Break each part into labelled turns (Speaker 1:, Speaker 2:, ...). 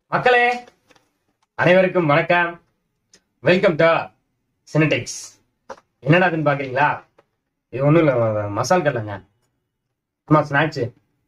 Speaker 1: மக்களே அனைவருக்கும் வணக்கம் வெல்கம் டு சினடெக்ஸ் என்னடா அதுன்னு பாக்குறீங்களா இது ஒண்ணும் இல்ல மசால் கடலைங்க சும்மா ஸ்நாக்ஸ்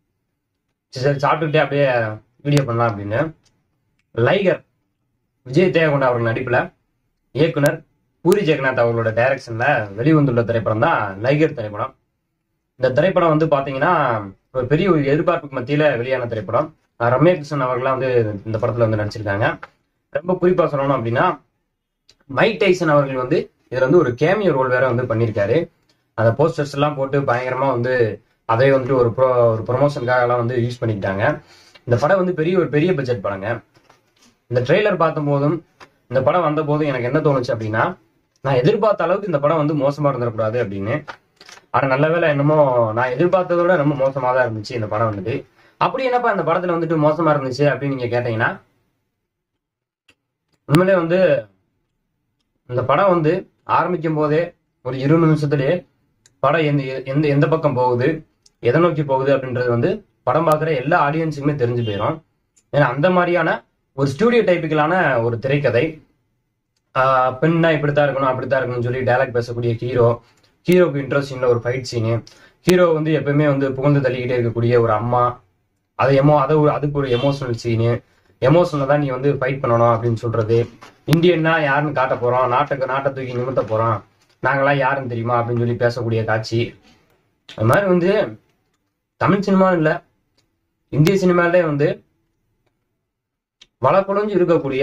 Speaker 1: சரி சாப்பிட்டுக்கிட்டே அப்படியே வீடியோ பண்ணலாம் அப்படின்னு லைகர் விஜய் தேவகொண்டா அவர்கள் நடிப்புல இயக்குனர் பூரி ஜெகநாத் அவர்களோட டைரக்ஷன்ல வெளிவந்துள்ள திரைப்படம் தான் லைகர் திரைப்படம் இந்த திரைப்படம் வந்து பாத்தீங்கன்னா ஒரு பெரிய ஒரு எதிர்பார்ப்புக்கு மத்தியில வெளியான திரைப்படம் அஹ் ரம்யா கிருஷ்ணன் அவர்கள்லாம் வந்து இந்த படத்துல வந்து நடிச்சிருக்காங்க ரொம்ப குறிப்பா சொல்லணும் அப்படின்னா மைக் டைசன் அவர்கள் வந்து இதுல வந்து ஒரு கேமியோ ரோல் வேற வந்து பண்ணியிருக்காரு அந்த போஸ்டர்ஸ் எல்லாம் போட்டு பயங்கரமா வந்து அதை வந்துட்டு ஒரு ப்ரோ ஒரு ப்ரொமோஷனுக்காக எல்லாம் வந்து யூஸ் பண்ணிக்கிட்டாங்க இந்த படம் வந்து பெரிய ஒரு பெரிய பட்ஜெட் படங்க இந்த ட்ரெய்லர் பார்த்தபோதும் இந்த படம் வந்த போதும் எனக்கு என்ன தோணுச்சு அப்படின்னா நான் எதிர்பார்த்த அளவுக்கு இந்த படம் வந்து மோசமா இருந்துடக்கூடாது அப்படின்னு ஆனா நல்ல வேளை என்னமோ நான் எதிர்பார்த்ததை விட ரொம்ப மோசமா தான் இருந்துச்சு இந்த படம் வந்துட்டு அப்படி என்னப்பா இந்த படத்துல வந்துட்டு மோசமா இருந்துச்சு அப்படின்னு நீங்க கேட்டீங்கன்னா உண்மையிலே வந்து இந்த படம் வந்து ஆரம்பிக்கும் போதே ஒரு இருபது நிமிஷத்துலயே படம் எந்த எந்த எந்த பக்கம் போகுது எதை நோக்கி போகுது அப்படின்றது வந்து படம் பார்க்குற எல்லா ஆடியன்ஸுக்குமே தெரிஞ்சு போயிடும் ஏன்னா அந்த மாதிரியான ஒரு ஸ்டூடியோ டைப்புக்கலான ஒரு திரைக்கதை ஆஹ் பெண்ணா இப்படித்தான் இருக்கணும் அப்படித்தான் இருக்கணும்னு சொல்லி டைலாக் பேசக்கூடிய ஹீரோ ஹீரோக்கு இன்ட்ரெஸ்டிங்ல ஒரு ஃபைட் சீனு ஹீரோ வந்து எப்பவுமே வந்து புகழ்ந்து தள்ளிக்கிட்டே இருக்கக்கூடிய ஒரு அம்மா அது எமோ அதை ஒரு அதுக்கு ஒரு எமோஷனல் சீனு எமோஷனல் தான் நீ வந்து ஃபைட் பண்ணணும் அப்படின்னு சொல்றது இந்தியன்னா யாருன்னு காட்ட போறோம் நாட்டுக்கு நாட்டை தூக்கி நிமித்த போறோம் நாங்களாம் யாருன்னு தெரியுமா அப்படின்னு சொல்லி பேசக்கூடிய காட்சி அது மாதிரி வந்து தமிழ் சினிமா இல்ல இந்திய சினிமாலே வந்து வளப்பொழிஞ்சு இருக்கக்கூடிய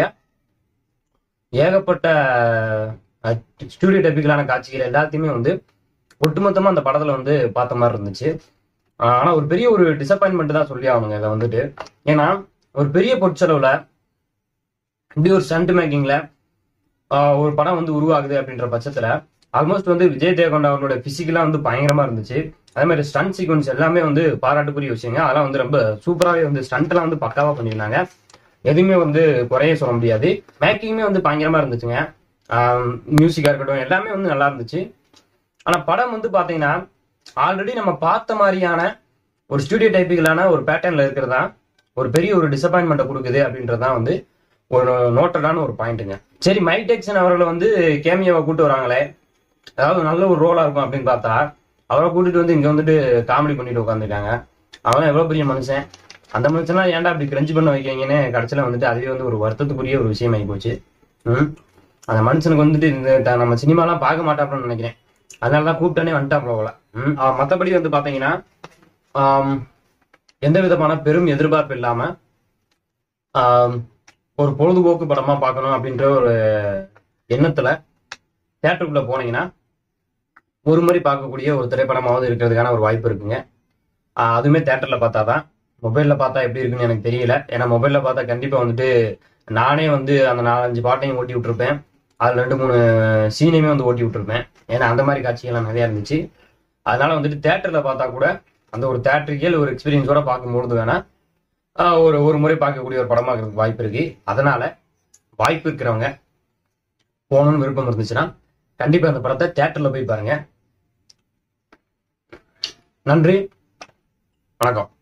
Speaker 1: ஏகப்பட்ட ஸ்டூடியோ டெபிக்கலான காட்சிகள் எல்லாத்தையுமே வந்து ஒட்டுமொத்தமா அந்த படத்துல வந்து பார்த்த மாதிரி இருந்துச்சு ஆஹ் ஆனா ஒரு பெரிய ஒரு டிசப்பாயின்மெண்ட் தான் சொல்லி ஆகணுங்க இதை வந்துட்டு ஏன்னா ஒரு பெரிய பொருட்செலவுல இப்படி ஒரு ஸ்டண்ட் மேக்கிங்ல ஒரு படம் வந்து உருவாகுது அப்படின்ற பட்சத்துல ஆல்மோஸ்ட் வந்து விஜய் தேவகொண்டா அவர்களோட பிசிக்கலா வந்து பயங்கரமா இருந்துச்சு அதே மாதிரி ஸ்டண்ட் சீக்வன்ஸ் எல்லாமே வந்து பாராட்டுக்குரிய விஷயங்க அதெல்லாம் வந்து ரொம்ப சூப்பராகவே வந்து ஸ்டண்ட் எல்லாம் வந்து பக்காவா பண்ணியிருந்தாங்க எதுவுமே வந்து குறைய சொல்ல முடியாது மேக்கிங்குமே வந்து பயங்கரமா இருந்துச்சுங்க மியூசிக்கா இருக்கட்டும் எல்லாமே வந்து நல்லா இருந்துச்சு ஆனா படம் வந்து பாத்தீங்கன்னா ஆல்ரெடி நம்ம பார்த்த மாதிரியான ஒரு ஸ்டூடியோ டைப்பிக்கலான ஒரு பேட்டர்ன்ல இருக்கிறதா ஒரு பெரிய ஒரு டிசப்பாயின்மெண்ட்டை கொடுக்குது அப்படின்றதான் வந்து ஒரு நோட்டடான ஒரு பாயிண்ட்டுங்க சரி மைக் டெக்சன் அவர்களை வந்து கேமியாவை கூட்டு வராங்களே அதாவது நல்ல ஒரு ரோலா இருக்கும் அப்படின்னு பார்த்தா அவரை கூட்டிட்டு வந்து இங்க வந்துட்டு காமெடி பண்ணிட்டு உட்காந்துருக்காங்க அவன் எவ்வளவு பெரிய மனுஷன் அந்த மனுஷன்லாம் ஏன்டா அப்படி கிரஞ்சு பண்ண வைக்கிறீங்கன்னு கடைசியில வந்துட்டு அதுவே வந்து ஒரு வருத்தத்துக்குரிய ஒரு விஷயம் ஆகி போச்சு ம் அந்த மனுஷனுக்கு வந்துட்டு இந்த த- நம்ம சினிமாலாம் பார்க்க மாட்டாப்லன்னு நினைக்கிறேன் அதனால தான் கூப்பிட்டானே வந்துட்டாப்ல போல ம் ஆ, மத்தபடி வந்து பாத்தீங்கன்னா ஆம், எந்த விதமான பெரும் எதிர்பார்ப்பு இல்லாம ஆம், ஒரு பொழுதுபோக்கு படமா பார்க்கணும் அப்படின்ற ஒரு எண்ணத்துல தேட்டருக்குள்ள போனீங்கன்னா ஒரு முறை பார்க்கக்கூடிய ஒரு திரைப்படமாவது இருக்கிறதுக்கான ஒரு வாய்ப்பு இருக்குங்க ஆஹ் அதுவுமே தேட்டர்ல பார்த்தாதான் மொபைல்ல பார்த்தா எப்படி இருக்குன்னு எனக்கு தெரியல ஏன்னா மொபைல்ல பார்த்தா கண்டிப்பா வந்துட்டு நானே வந்து அந்த நாலஞ்சு பாட்டையும் ஓட்டி விட்டுருப்பேன் அதுல ரெண்டு மூணு சீனையுமே வந்து ஓட்டி விட்டுருப்பேன் ஏன்னா அந்த மாதிரி காட்சிகள்லாம் நிறைய இருந்துச்சு அதனால வந்துட்டு தேட்டர்ல பார்த்தா கூட அந்த ஒரு தேட்டரிக்கல் ஒரு எக்ஸ்பீரியன்ஸோட பார்க்கும்பொழுது வேணா ஆஹ் ஒரு ஒரு முறை பார்க்கக்கூடிய ஒரு படமா இருக்கிறதுக்கு வாய்ப்பு இருக்கு அதனால வாய்ப்பு இருக்கிறவங்க போகணும்னு விருப்பம் இருந்துச்சுன்னா கண்டிப்பா அந்த படத்தை தேட்டர்ல போய் பாருங்க நன்றி வணக்கம்